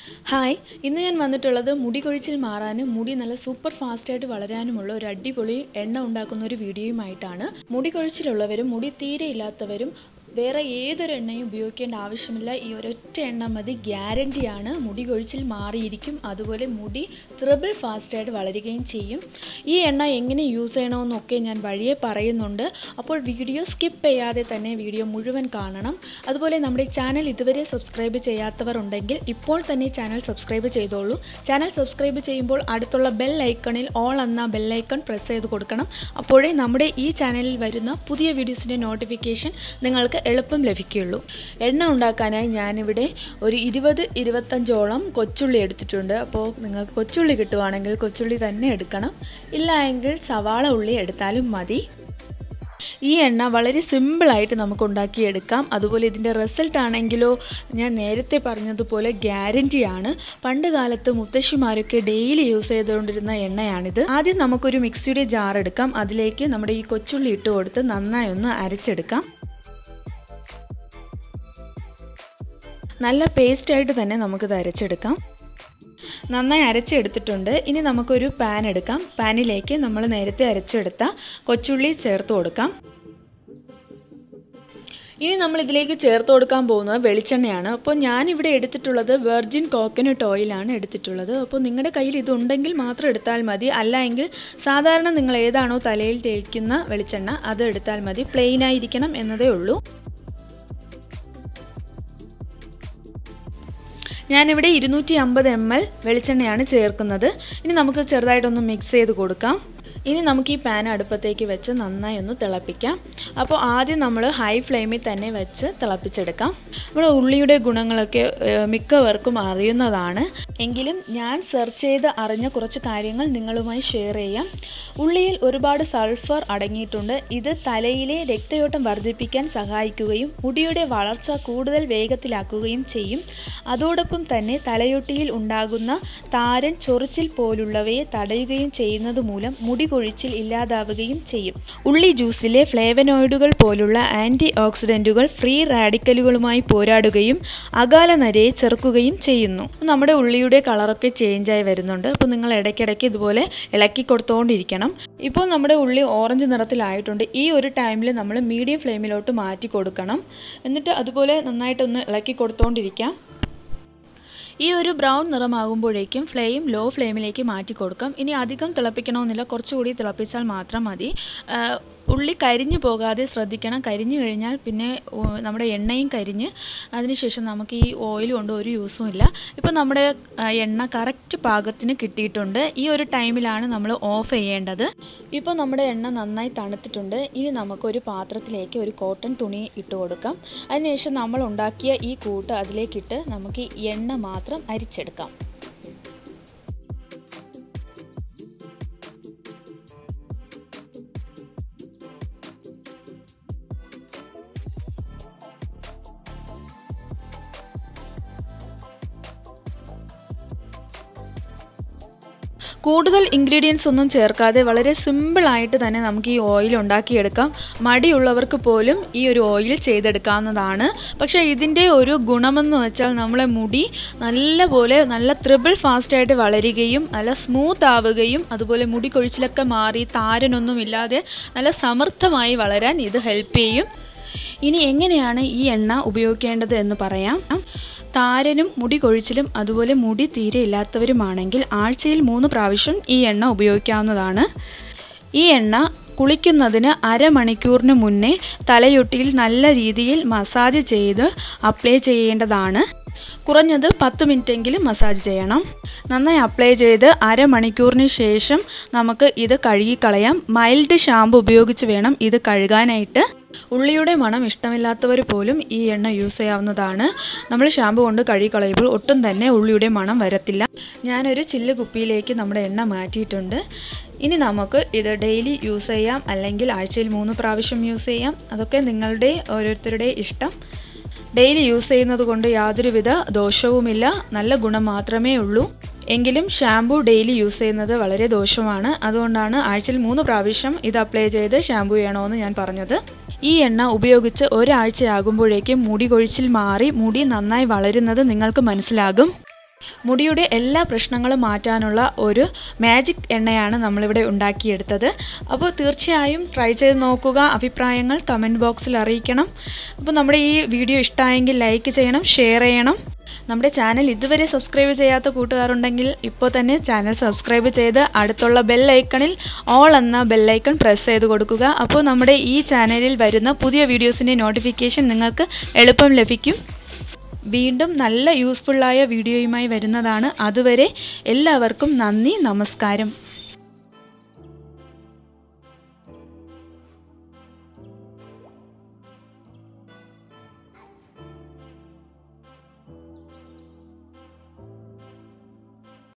hi ഇന്ന് ഞാൻ വന്നിട്ടുള്ളത് മുടി കൊഴിച്ചിൽ മാറാനും മുടി നല്ല സൂപ്പർ ഫാസ്റ്റായിട്ട് വളരാനുമുള്ള ഒരു അടിപൊളി എണ്ണ ഉണ്ടാക്കുന്ന ഒരു വീഡിയോയുമായിട്ടാണ് മുടി കൊഴിച്ചിലുള്ളവരും മുടി തീരെ ഇല്ലാത്തവരും വേറെ ഏതൊരു എണ്ണയും ഉപയോഗിക്കേണ്ട ആവശ്യമില്ല ഈ ഒരൊറ്റ എണ്ണ മതി ഗ്യാരൻറ്റിയാണ് മുടി കൊഴിച്ചിൽ മാറിയിരിക്കും അതുപോലെ മുടി ത്രിബിൾ ഫാസ്റ്റായിട്ട് വളരുകയും ചെയ്യും ഈ എണ്ണ എങ്ങനെ യൂസ് ചെയ്യണമെന്നൊക്കെ ഞാൻ വഴിയെ പറയുന്നുണ്ട് അപ്പോൾ വീഡിയോ സ്കിപ്പ് ചെയ്യാതെ തന്നെ വീഡിയോ മുഴുവൻ കാണണം അതുപോലെ നമ്മുടെ ചാനൽ ഇതുവരെ സബ്സ്ക്രൈബ് ചെയ്യാത്തവർ ഉണ്ടെങ്കിൽ ഇപ്പോൾ തന്നെ ചാനൽ സബ്സ്ക്രൈബ് ചെയ്തോളൂ ചാനൽ സബ്സ്ക്രൈബ് ചെയ്യുമ്പോൾ അടുത്തുള്ള ബെൽ ഐക്കണിൽ ഓൾ എന്ന ബെൽ ഐക്കൺ പ്രസ് ചെയ്ത് കൊടുക്കണം അപ്പോഴേ നമ്മുടെ ഈ ചാനലിൽ വരുന്ന പുതിയ വീഡിയോസിൻ്റെ നോട്ടിഫിക്കേഷൻ നിങ്ങൾക്ക് എളുപ്പം ലഭിക്കുകയുള്ളൂ എണ്ണ ഉണ്ടാക്കാനായി ഞാനിവിടെ ഒരു ഇരുപത് ഇരുപത്തഞ്ചോളം കൊച്ചുള്ളി എടുത്തിട്ടുണ്ട് അപ്പോൾ നിങ്ങൾക്ക് കൊച്ചുള്ളി കിട്ടുവാണെങ്കിൽ കൊച്ചുള്ളി തന്നെ എടുക്കണം ഇല്ല എങ്കിൽ സവാള ഉള്ളി എടുത്താലും മതി ഈ എണ്ണ വളരെ സിമ്പിളായിട്ട് നമുക്ക് ഉണ്ടാക്കിയെടുക്കാം അതുപോലെ ഇതിൻ്റെ റിസൾട്ട് ആണെങ്കിലോ ഞാൻ നേരത്തെ പറഞ്ഞതുപോലെ ഗ്യാരൻറ്റിയാണ് പണ്ട് കാലത്ത് മുത്തശ്ശിമാരൊക്കെ ഡെയിലി യൂസ് ചെയ്തുകൊണ്ടിരുന്ന എണ്ണയാണിത് ആദ്യം നമുക്കൊരു മിക്സിയുടെ ജാർ എടുക്കാം അതിലേക്ക് നമ്മുടെ ഈ കൊച്ചുള്ളി ഇട്ട് കൊടുത്ത് നന്നായി ഒന്ന് അരച്ചെടുക്കാം നല്ല പേസ്റ്റായിട്ട് തന്നെ നമുക്കിത് അരച്ചെടുക്കാം നന്നായി അരച്ചെടുത്തിട്ടുണ്ട് ഇനി നമുക്കൊരു പാൻ എടുക്കാം പാനിലേക്ക് നമ്മൾ നേരത്തെ അരച്ചെടുത്ത കൊച്ചുള്ളി ചേർത്ത് കൊടുക്കാം ഇനി നമ്മൾ ഇതിലേക്ക് ചേർത്ത് കൊടുക്കാൻ പോകുന്നത് വെളിച്ചെണ്ണയാണ് അപ്പോൾ ഞാനിവിടെ എടുത്തിട്ടുള്ളത് വെർജിൻ കോക്കനട്ട് ഓയിലാണ് എടുത്തിട്ടുള്ളത് അപ്പോൾ നിങ്ങളുടെ കയ്യിൽ ഇതുണ്ടെങ്കിൽ മാത്രം എടുത്താൽ മതി അല്ല എങ്കിൽ സാധാരണ നിങ്ങൾ ഏതാണോ തലയിൽ തേക്കുന്ന വെളിച്ചെണ്ണ അത് എടുത്താൽ മതി പ്ലെയിൻ ആയിരിക്കണം എന്നതേ ഉള്ളൂ ഞാനിവിടെ ഇരുന്നൂറ്റി അമ്പത് എം എൽ വെളിച്ചെണ്ണയാണ് ചേർക്കുന്നത് ഇനി നമുക്ക് ചെറുതായിട്ടൊന്ന് മിക്സ് ചെയ്ത് കൊടുക്കാം ഇനി നമുക്ക് ഈ പാൻ അടുപ്പത്തേക്ക് വെച്ച് നന്നായി ഒന്ന് തിളപ്പിക്കാം അപ്പോൾ ആദ്യം നമ്മൾ ഹൈ ഫ്ലെയിമിൽ തന്നെ വെച്ച് തിളപ്പിച്ചെടുക്കാം നമ്മൾ ഉള്ളിയുടെ ഗുണങ്ങളൊക്കെ മിക്കവർക്കും അറിയുന്നതാണ് എങ്കിലും ഞാൻ സെർച്ച് ചെയ്ത് അറിഞ്ഞ കുറച്ച് കാര്യങ്ങൾ നിങ്ങളുമായി ഷെയർ ചെയ്യാം ഉള്ളിയിൽ ഒരുപാട് സൾഫർ അടങ്ങിയിട്ടുണ്ട് ഇത് തലയിലെ രക്തയോട്ടം വർദ്ധിപ്പിക്കാൻ സഹായിക്കുകയും മുടിയുടെ വളർച്ച കൂടുതൽ വേഗത്തിലാക്കുകയും ചെയ്യും അതോടൊപ്പം തന്നെ തലയൊട്ടിയിൽ ഉണ്ടാകുന്ന താരൻ ചൊറിച്ചിൽ പോലുള്ളവയെ തടയുകയും ചെയ്യുന്നത് മൂലം മുടി കൊഴിച്ചിൽ ഇല്ലാതാവുകയും ചെയ്യും ഉള്ളി ജ്യൂസിലെ ഫ്ലേവനോയിഡുകൾ പോലുള്ള ആൻറ്റി ഓക്സിഡൻറ്റുകൾ ഫ്രീ റാഡിക്കലുകളുമായി പോരാടുകയും അകാല നരയെ ചെറുക്കുകയും ചെയ്യുന്നു നമ്മുടെ ഉള്ളിയുടെ കളറൊക്കെ ചേഞ്ചായി വരുന്നുണ്ട് അപ്പോൾ നിങ്ങൾ ഇടയ്ക്കിടയ്ക്ക് ഇതുപോലെ ഇളക്കി കൊടുത്തുകൊണ്ടിരിക്കണം ഇപ്പോൾ നമ്മുടെ ഉള്ളി ഓറഞ്ച് നിറത്തിലായിട്ടുണ്ട് ഈ ഒരു ടൈമിൽ നമ്മൾ മീഡിയം ഫ്ലെയിമിലോട്ട് മാറ്റി കൊടുക്കണം എന്നിട്ട് അതുപോലെ നന്നായിട്ടൊന്ന് ഇളക്കി കൊടുത്തുകൊണ്ടിരിക്കാം ഈ ഒരു ബ്രൗൺ നിറമാകുമ്പോഴേക്കും ഫ്ലെയിം ലോ ഫ്ലെയിമിലേക്ക് മാറ്റി കൊടുക്കാം ഇനി അധികം തിളപ്പിക്കണമെന്നില്ല കുറച്ചുകൂടി തിളപ്പിച്ചാൽ മാത്രം മതി ഉള്ളി കരിഞ്ഞു പോകാതെ ശ്രദ്ധിക്കണം കരിഞ്ഞു കഴിഞ്ഞാൽ പിന്നെ നമ്മുടെ എണ്ണയും കരിഞ്ഞ് അതിനുശേഷം നമുക്ക് ഈ ഓയിൽ കൊണ്ട് ഒരു യൂസും ഇല്ല ഇപ്പോൾ നമ്മുടെ എണ്ണ കറക്റ്റ് പാകത്തിന് കിട്ടിയിട്ടുണ്ട് ഈ ഒരു ടൈമിലാണ് നമ്മൾ ഓഫ് ചെയ്യേണ്ടത് ഇപ്പോൾ നമ്മുടെ എണ്ണ നന്നായി തണുത്തിട്ടുണ്ട് ഇനി നമുക്കൊരു പാത്രത്തിലേക്ക് ഒരു കോട്ടൺ തുണി ഇട്ട് കൊടുക്കാം അതിനുശേഷം നമ്മൾ ഉണ്ടാക്കിയ ഈ കൂട്ട് അതിലേക്കിട്ട് നമുക്ക് എണ്ണ മാത്രം അരിച്ചെടുക്കാം കൂടുതൽ ഇൻഗ്രീഡിയൻസ് ഒന്നും ചേർക്കാതെ വളരെ സിമ്പിളായിട്ട് തന്നെ നമുക്ക് ഈ ഓയിൽ ഉണ്ടാക്കിയെടുക്കാം മടിയുള്ളവർക്ക് പോലും ഈ ഒരു ഓയിൽ ചെയ്തെടുക്കാവുന്നതാണ് പക്ഷേ ഇതിൻ്റെ ഒരു ഗുണമെന്ന് വെച്ചാൽ നമ്മളെ മുടി നല്ലപോലെ നല്ല ത്രിബിൾ ഫാസ്റ്റായിട്ട് വളരുകയും നല്ല സ്മൂത്ത് ആവുകയും അതുപോലെ മുടി കൊഴിച്ചിലൊക്കെ മാറി താരനൊന്നും ഇല്ലാതെ നല്ല സമൃദ്ധമായി വളരാൻ ഇത് ഹെൽപ്പ് ചെയ്യും ഇനി എങ്ങനെയാണ് ഈ എണ്ണ ഉപയോഗിക്കേണ്ടത് എന്ന് പറയാം താരനും മുടി കൊഴിച്ചിലും അതുപോലെ മുടി തീരെ ഇല്ലാത്തവരുമാണെങ്കിൽ ആഴ്ചയിൽ മൂന്ന് പ്രാവശ്യം ഈ എണ്ണ ഉപയോഗിക്കാവുന്നതാണ് ഈ എണ്ണ കുളിക്കുന്നതിന് അരമണിക്കൂറിന് മുന്നേ തലയൊട്ടിയിൽ നല്ല രീതിയിൽ മസാജ് ചെയ്ത് അപ്ലൈ ചെയ്യേണ്ടതാണ് കുറഞ്ഞത് പത്ത് മിനിറ്റെങ്കിലും മസാജ് ചെയ്യണം നന്നായി അപ്ലൈ ചെയ്ത് അരമണിക്കൂറിന് ശേഷം നമുക്ക് ഇത് കഴുകിക്കളയാം മൈൽഡ് ഷാമ്പു ഉപയോഗിച്ച് വേണം ഇത് കഴുകാനായിട്ട് ഉള്ളിയുടെ മണം ഇഷ്ടമില്ലാത്തവർ പോലും ഈ എണ്ണ യൂസ് ചെയ്യാവുന്നതാണ് നമ്മൾ ഷാമ്പു കൊണ്ട് കഴുകിക്കളയുമ്പോൾ ഒട്ടും തന്നെ ഉള്ളിയുടെ മണം വരത്തില്ല ഞാനൊരു ചില്ല് കുപ്പിയിലേക്ക് നമ്മുടെ എണ്ണ മാറ്റിയിട്ടുണ്ട് ഇനി നമുക്ക് ഇത് ഡെയിലി യൂസ് ചെയ്യാം അല്ലെങ്കിൽ ആഴ്ചയിൽ മൂന്ന് പ്രാവശ്യം യൂസ് ചെയ്യാം അതൊക്കെ നിങ്ങളുടെ ഓരോരുത്തരുടെ ഇഷ്ടം ഡെയിലി യൂസ് ചെയ്യുന്നത് കൊണ്ട് യാതൊരുവിധ ദോഷവുമില്ല നല്ല ഗുണം മാത്രമേ ഉള്ളൂ എങ്കിലും ഷാംപൂ ഡെയിലി യൂസ് ചെയ്യുന്നത് വളരെ ദോഷമാണ് അതുകൊണ്ടാണ് ആഴ്ചയിൽ മൂന്ന് പ്രാവശ്യം ഇത് അപ്ലൈ ചെയ്ത് ഷാംപൂ ചെയ്യണമെന്ന് ഞാൻ പറഞ്ഞത് ഈ എണ്ണ ഉപയോഗിച്ച് ഒരാഴ്ചയാകുമ്പോഴേക്കും മുടി കൊഴിച്ചിൽ മാറി മുടി നന്നായി വളരുന്നത് നിങ്ങൾക്ക് മനസ്സിലാകും മുടിയുടെ എല്ലാ പ്രശ്നങ്ങളും മാറ്റാനുള്ള ഒരു മാജിക് എണ്ണയാണ് നമ്മളിവിടെ ഉണ്ടാക്കിയെടുത്തത് അപ്പോൾ തീർച്ചയായും ട്രൈ ചെയ്ത് നോക്കുക അഭിപ്രായങ്ങൾ കമൻറ്റ് ബോക്സിൽ അറിയിക്കണം അപ്പോൾ നമ്മുടെ ഈ വീഡിയോ ഇഷ്ടമായെങ്കിൽ ലൈക്ക് ചെയ്യണം ഷെയർ ചെയ്യണം നമ്മുടെ ചാനൽ ഇതുവരെ സബ്സ്ക്രൈബ് ചെയ്യാത്ത കൂട്ടുകാരുണ്ടെങ്കിൽ ഇപ്പോൾ തന്നെ ചാനൽ സബ്സ്ക്രൈബ് ചെയ്ത് അടുത്തുള്ള ബെൽ ഐക്കണിൽ ഓൾ എന്ന ബെൽ ഐക്കൺ പ്രസ് ചെയ്ത് കൊടുക്കുക അപ്പോൾ നമ്മുടെ ഈ ചാനലിൽ വരുന്ന പുതിയ വീഡിയോസിൻ്റെ നോട്ടിഫിക്കേഷൻ നിങ്ങൾക്ക് എളുപ്പം ലഭിക്കും വീണ്ടും നല്ല യൂസ്ഫുള്ളായ വീഡിയോയുമായി വരുന്നതാണ് അതുവരെ എല്ലാവർക്കും നന്ദി നമസ്കാരം